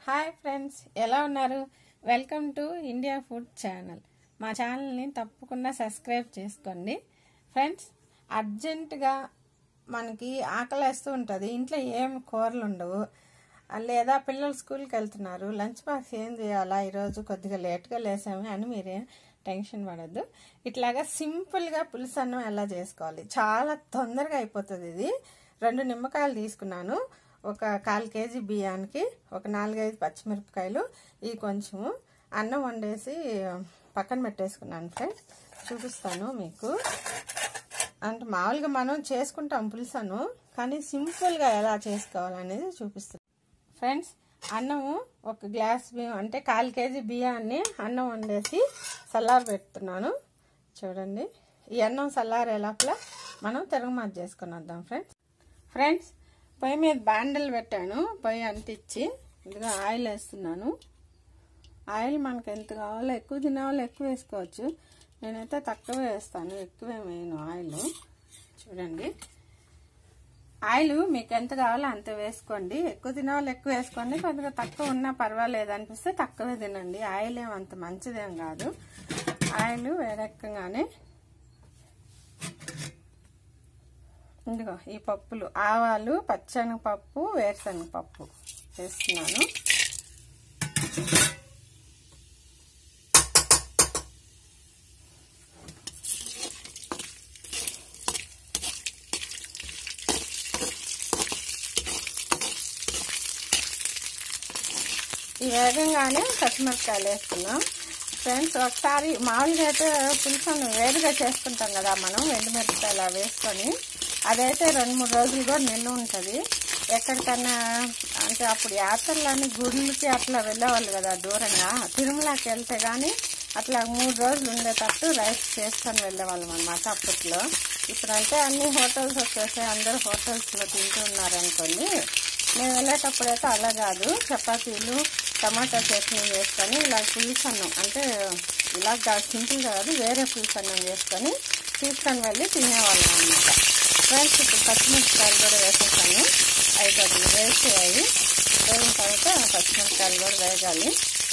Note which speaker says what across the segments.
Speaker 1: hi friends ఎలా ఉన్నారు welcome to India food channel మా ఛానల్ని తప్పకుండా సబ్స్క్రైబ్ చేసుకోండి ఫ్రెండ్స్ అర్జెంటుగా మనకి ఆకలేస్తూ ఉంటుంది ఇంట్లో ఏం కూరలు ఉండవు లేదా పిల్లలు స్కూల్కి వెళ్తున్నారు లంచ్ బాక్స్ ఏం చేయాలా ఈరోజు కొద్దిగా లేట్గా లేసాము అని మీరేం టెన్షన్ పడద్దు ఇట్లాగా సింపుల్గా పులుసు అన్నం ఎలా చేసుకోవాలి చాలా తొందరగా అయిపోతుంది ఇది రెండు నిమ్మకాయలు తీసుకున్నాను ఒక కాల్ కేజీ బియ్యానికి ఒక నాలుగైదు పచ్చిమిరపకాయలు ఈ కొంచెము అన్నం వండేసి పక్కన పెట్టేసుకున్నాను ఫ్రెండ్స్ చూపిస్తాను మీకు అంటే మామూలుగా మనం చేసుకుంటాం పులుసను కానీ సింపుల్గా ఎలా చేసుకోవాలనేది చూపిస్తాను ఫ్రెండ్స్ అన్నము ఒక గ్లాస్ బియ్యం అంటే కాల్ కేజీ బియ్యాన్ని అన్నం వండేసి చల్లారి పెడుతున్నాను చూడండి ఈ అన్నం చల్లారే లోపల మనం తిరగమాత చేసుకుని వద్దాం ఫ్రెండ్స్ ఫ్రెండ్స్ పొయ్యి మీద బాండలు పెట్టాను పొయ్యి అంటించి ఇదిగా ఆయిల్ వేస్తున్నాను ఆయిల్ మనకు ఎంత కావాలో ఎక్కువ తినాలో ఎక్కువ వేసుకోవచ్చు నేనైతే తక్కువ వేస్తాను ఎక్కువ వేయను ఆయిల్ చూడండి ఆయిల్ మీకు ఎంత కావాలో అంత వేసుకోండి ఎక్కువ తినాలి ఎక్కువ వేసుకోండి కొద్దిగా తక్కువ ఉన్నా పర్వాలేదు అనిపిస్తే తక్కువే తినండి ఆయిల్ ఏం అంత మంచిదేం కాదు ఆయిల్ వేడెక్కగానే ఇదిగో ఈ పప్పులు ఆవాలు పచ్చనగపప్పు వేరుశనగపప్పు వేస్తున్నాను ఈ వేగంగానే పచ్చిమిరపకాయలు వేసుకున్నాం ఫ్రెండ్స్ ఒకసారి మామూలుగా అయితే పులుసును వేడిగా చేసుకుంటాం కదా మనం ఎండుమిరపకాయలు అవి వేసుకొని అదైతే రెండు మూడు రోజులు కూడా నిల్వ ఉంటుంది ఎక్కడికన్నా అంటే అప్పుడు యాత్రలని గుళ్ళకి అట్లా వెళ్ళేవాళ్ళు కదా దూరంగా తిరుమలకి వెళ్తే కానీ అట్లా మూడు రోజులు ఉండేటట్టు రైస్ చేసుకొని వెళ్ళేవాళ్ళం అనమాట అప్పట్లో ఇప్పుడంటే అన్ని హోటల్స్ వచ్చేసాయి అందరూ హోటల్స్లో తింటూ ఉన్నారనుకోండి మేము వెళ్ళేటప్పుడైతే అలా కాదు చపాతీలు టమాటా చట్నీ వేసుకొని ఇలా పులుసు అన్నం అంటే ఇలా కాదు సింపుల్ కాదు వేరే పులుసు అన్నం వేసుకొని తీసుకొని వెళ్ళి తినేవాళ్ళం అనమాట ఫ్రెండ్స్ ఇప్పుడు పచ్చిమిరపకాయలు కూడా వేసేసాను అవి కొద్దిగా వేసేయాలి వేగిన తర్వాత పచ్చిమిరపకాయలు కూడా వేగాలి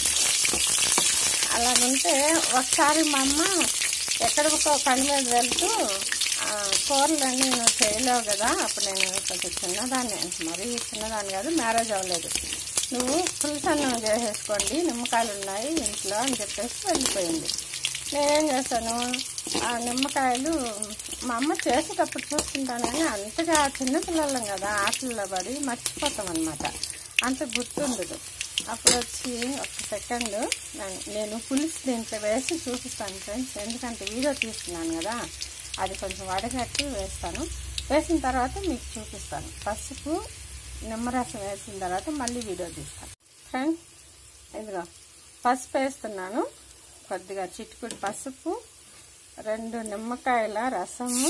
Speaker 1: అలాగుంటే ఒకసారి మా అమ్మ ఎక్కడికో పని మీద వెళ్తూ కూరలన్నీ నువ్వు చేయలేవు కదా అప్పుడు నేను కొంచెం చిన్నదాన్ని మరీ చిన్నదాన్ని కాదు మ్యారేజ్ అవ్వలేదు నువ్వు పులుసు అన్నం చేసేసుకోండి నిమ్మకాయలు ఉన్నాయి ఇంట్లో అని చెప్పేసి వెళ్ళిపోయింది నేనేం చేస్తాను ఆ నిమ్మకాయలు మా అమ్మ చేసేటప్పుడు చూసుకుంటాను కానీ అంతగా చిన్నపిల్లలం కదా ఆటల్లో పడి మర్చిపోతాం అనమాట అంత గుర్తుండదు అప్పుడు వచ్చి ఒక సెకండ్ నేను పులుసు దీంట్లో వేసి చూపిస్తాను ఫ్రెండ్స్ ఎందుకంటే వీడియో తీసుకున్నాను కదా అది కొంచెం వడగట్టి వేస్తాను వేసిన తర్వాత మీకు చూపిస్తాను పసుపు నిమ్మరసం వేసిన తర్వాత మళ్ళీ వీడియో తీస్తాను ఫ్రెండ్స్ ఇదిగో పసుపు వేస్తున్నాను కొద్దిగా చిట్టుకుడి పసుపు రెండు నిమ్మకాయల రసము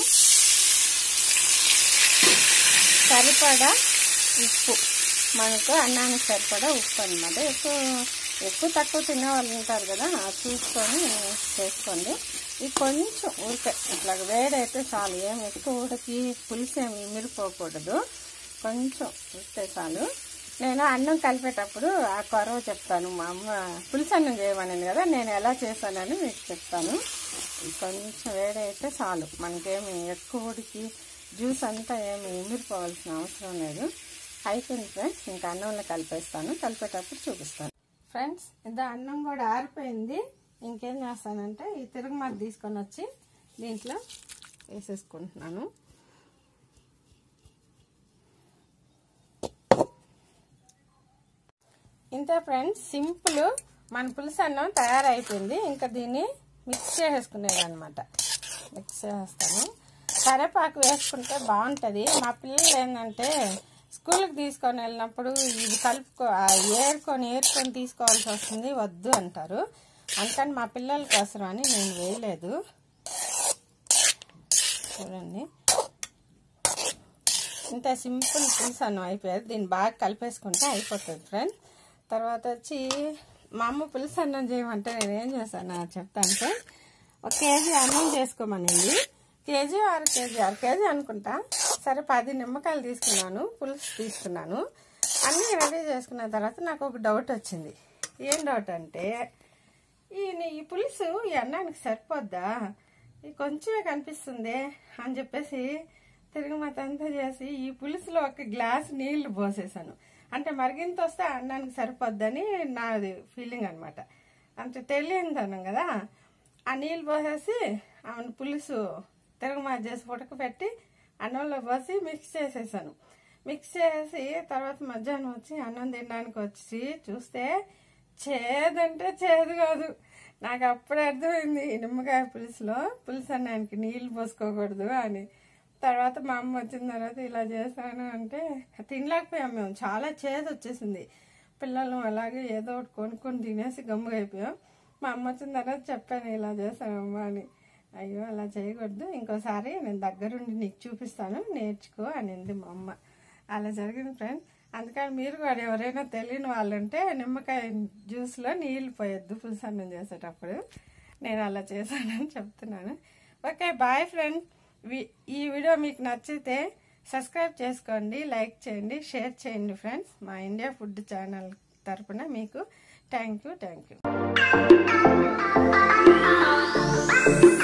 Speaker 1: సరిపడా ఉప్పు మనకు అన్నానికి సరిపడా ఉప్పు అనమాట ఎక్కువ ఎక్కువ తక్కువ తినే వాళ్ళు ఉంటారు కదా చూసుకొని చేసుకోండి ఇది కొంచెం ఉడికే ఇట్లా వేడైతే చాలు ఏం ఎక్కువ ఉడికి పులుసు ఏమి మిరిపోకూడదు కొంచెం ఉడితే చాలు నేను అన్నం కలిపేటప్పుడు ఆ కొరవ చెప్తాను మా అమ్మ పులుసు అన్నం చేయమనింది కదా నేను ఎలా చేశానని మీకు చెప్తాను కొంచెం వేడైతే చాలు మనకేమి ఎక్కువ ఉడికి జ్యూస్ అంతా ఏమి ఇమిరిపోవాల్సిన అవసరం లేదు అయిపోయింది ఫ్రెండ్స్ ఇంకా అన్నంలో కలిపేస్తాను కలిపేటప్పుడు చూపిస్తాను ఫ్రెండ్స్ ఇది అన్నం కూడా ఆరిపోయింది ఇంకేం చేస్తానంటే ఈ తిరుగుమాత తీసుకొని వచ్చి దీంట్లో వేసేసుకుంటున్నాను ఇంతే ఫ్రెండ్స్ సింపుల్ మన పులుసు అన్నం తయారైపోయింది ఇంకా దీన్ని మిక్స్ చేసేసుకునేది అనమాట మిక్స్ చేస్తాను కరేపాకు వేసుకుంటే బాగుంటుంది మా పిల్లలు ఏంటంటే స్కూల్కి తీసుకొని వెళ్ళినప్పుడు ఇది కలుపుకో ఏరుకొని ఏరుకొని తీసుకోవాల్సి వస్తుంది వద్దు అంటారు అందుకని మా పిల్లల కోసం అని నేను వేయలేదు చూడండి ఇంత సింపుల్ పులుసు అన్నం అయిపోయేది దీన్ని బాగా కలిపేసుకుంటే అయిపోతుంది ఫ్రెండ్ తర్వాత వచ్చి మా అమ్మ పులుసు అన్నం చేయమంటే నేను ఏం చేశాను చెప్తాను ఫ్రెండ్ ఒక కేజీ అన్నం చేసుకోమనింది కేజీ అర కేజీ అర కేజీ అనుకుంటా సరే పది నిమ్మకాయలు తీసుకున్నాను పులుసు తీసుకున్నాను అన్నీ రెడీ చేసుకున్న తర్వాత నాకు ఒక డౌట్ వచ్చింది ఏం డౌట్ అంటే ఈ నీ- ఈ పులుసు ఈ అన్నానికి సరిపోద్దా ఇది కొంచెమే కనిపిస్తుంది అని చెప్పేసి తిరుగుమత అంతా చేసి ఈ పులుసులో ఒక గ్లాస్ నీళ్లు పోసేసాను అంటే మరిగింత వస్తే ఆ అన్నానికి సరిపోద్దని నాది ఫీలింగ్ అనమాట అంటే తెలియనిదనం కదా ఆ నీళ్ళు పోసేసి ఆమె పులుసు తిరుగుమాత చేసి ఉడకబెట్టి అన్నంలో పోసి మిక్స్ చేసేసాను మిక్స్ చేసి తర్వాత మధ్యాహ్నం వచ్చి అన్నం తినడానికి వచ్చి చూస్తే చేదంటే చేదు కాదు నాకు అప్పుడే అర్థమైంది ఈ నిమ్మకాయ పులుసులో పులుసు అన్నానికి నీళ్ళు పోసుకోకూడదు అని తర్వాత మా అమ్మ వచ్చిన తర్వాత ఇలా చేశాను అంటే తినలేకపోయాం మేము చాలా చేదు వచ్చేసింది పిల్లలు అలాగే ఏదో ఒకటి కొనుక్కొని తినేసి గమ్ముగా అయిపోయాం మా అమ్మ వచ్చిన తర్వాత చెప్పాను ఇలా చేశానమ్మా అని అయ్యో అలా చేయకూడదు ఇంకోసారి నేను దగ్గరుండి నీకు చూపిస్తాను నేర్చుకో అనింది మా అమ్మ అలా జరిగింది ఫ్రెండ్స్ అందుకని మీరు కూడా ఎవరైనా తెలియని వాళ్ళు ఉంటే నిమ్మకాయ జ్యూస్లో నీళ్ళు పోయొద్దు పులుసు అన్నం చేసేటప్పుడు నేను అలా చేశానని చెప్తున్నాను ఓకే బాయ్ ఫ్రెండ్స్ ఈ వీడియో మీకు నచ్చితే సబ్స్క్రైబ్ చేసుకోండి లైక్ చేయండి షేర్ చేయండి ఫ్రెండ్స్ మా ఇండియా ఫుడ్ ఛానల్ తరపున మీకు థ్యాంక్ యూ థ్యాంక్ యూ